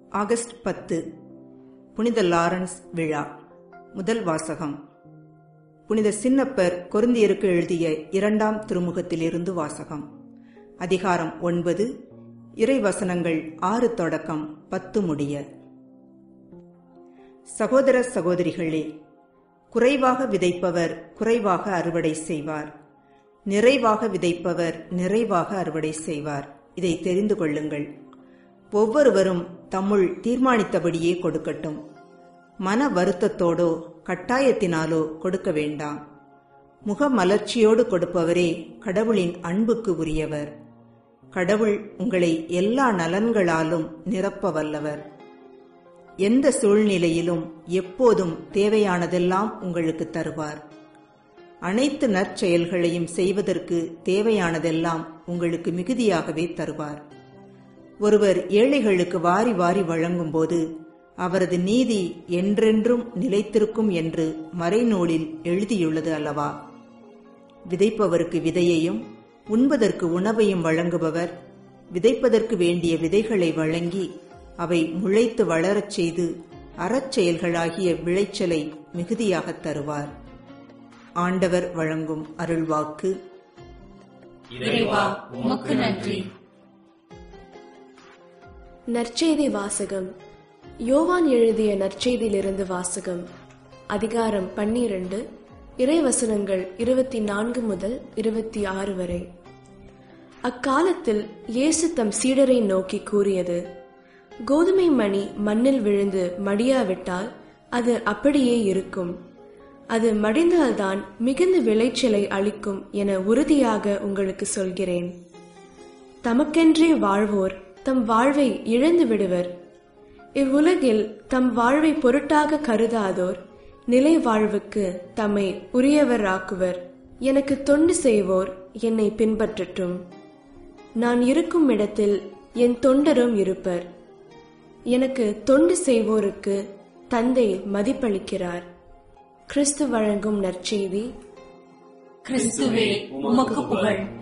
August பத்து புனித Lawrence விழா முதல் வாசகம் புனித சின்னப்பர் கொருந்தியருக்கு எழுதிய இரண்டாம் திருமுகத்திலிருந்து வாசகம் அதிகாரம் ஒன்பது இறைவசனங்கள் ஆறு தொடக்கம் பத்து முடிய சகோதர சகோதரிகளே குறைவாக விதைப்பவர் குறைவாக அறுவடை செய்வார் நிறைவாக விதைப்பவர் நிறைவாக அறுவடை செய்வார் இதை தெரிந்து கொள்ளுங்கள் ஒவ்வொருவரும் தம்முள் தீர்மானித்தபடியே கொடுக்கட்டும் மன வருத்தத்தோடோ கட்டாயத்தினாலோ கொடுக்க வேண்டாம் முக மலர்ச்சியோடு கொடுப்பவரே கடவுளின் அன்புக்கு உரியவர் கடவுள் உங்களை எல்லா நலன்களாலும் நிரப்ப வல்லவர் எந்த சூழ்நிலையிலும் எப்போதும் தேவையானதெல்லாம் உங்களுக்கு தருவார் அனைத்து நற்செயல்களையும் செய்வதற்கு தேவையானதெல்லாம் உங்களுக்கு மிகுதியாகவே தருவார் ஒருவர் ஏழைகளுக்கு வாரி வாரி வழங்கும்போது அவரது நீதி என்றென்றும் நிலைத்திருக்கும் என்று மறைநூலில் எழுதியுள்ளது அல்லவா விதைப்பவருக்கு விதையையும் உண்பதற்கு உணவையும் வழங்குபவர் விதைப்பதற்கு வேண்டிய விதைகளை வழங்கி அவை முளைத்து வளரச் செய்து அறச்செயல்களாகிய விளைச்சலை மிகுதியாகத் தருவார் ஆண்டவர் வழங்கும் அருள்வாக்கு இறைவா உமக்கு நன்றி நற்செய்தி வாசகம் யோவான் எழுதிய நற்செய்தியிலிருந்து வாசகம் அதிகாரம் பன்னிரண்டு இறைவசனங்கள் இருபத்தி நான்கு முதல் இருபத்தி ஆறு வரை அக்காலத்தில் இயேசு தம் சீடரை நோக்கி கூறியது கோதுமை மணி மண்ணில் விழுந்து மடியாவிட்டால் அது அப்படியே இருக்கும் அது மடிந்தால்தான் மிகுந்த விளைச்சலை அளிக்கும் என உறுதியாக உங்களுக்கு சொல்கிறேன் தமக்கென்றே வாழ்வோர் தம் வாழ்வை இழந்து விடுவர் இவ்வுலகில் தம் வாழ்வை பொருட்டாக கருதாதோர் நிலை வாழ்வுக்கு தம்மை உரியவராக்குவர் எனக்கு தொண்டு செய்வோர் என்னை பின்பற்றட்டும் நான் இருக்கும் இடத்தில் என் தொண்டரும் இருப்பர் எனக்கு தொண்டு செய்வோருக்கு தந்தை மதிப்பளிக்கிறார் கிறிஸ்து வழங்கும் நற்செய்தி கிறிஸ்துவே உமக்கு புகழ்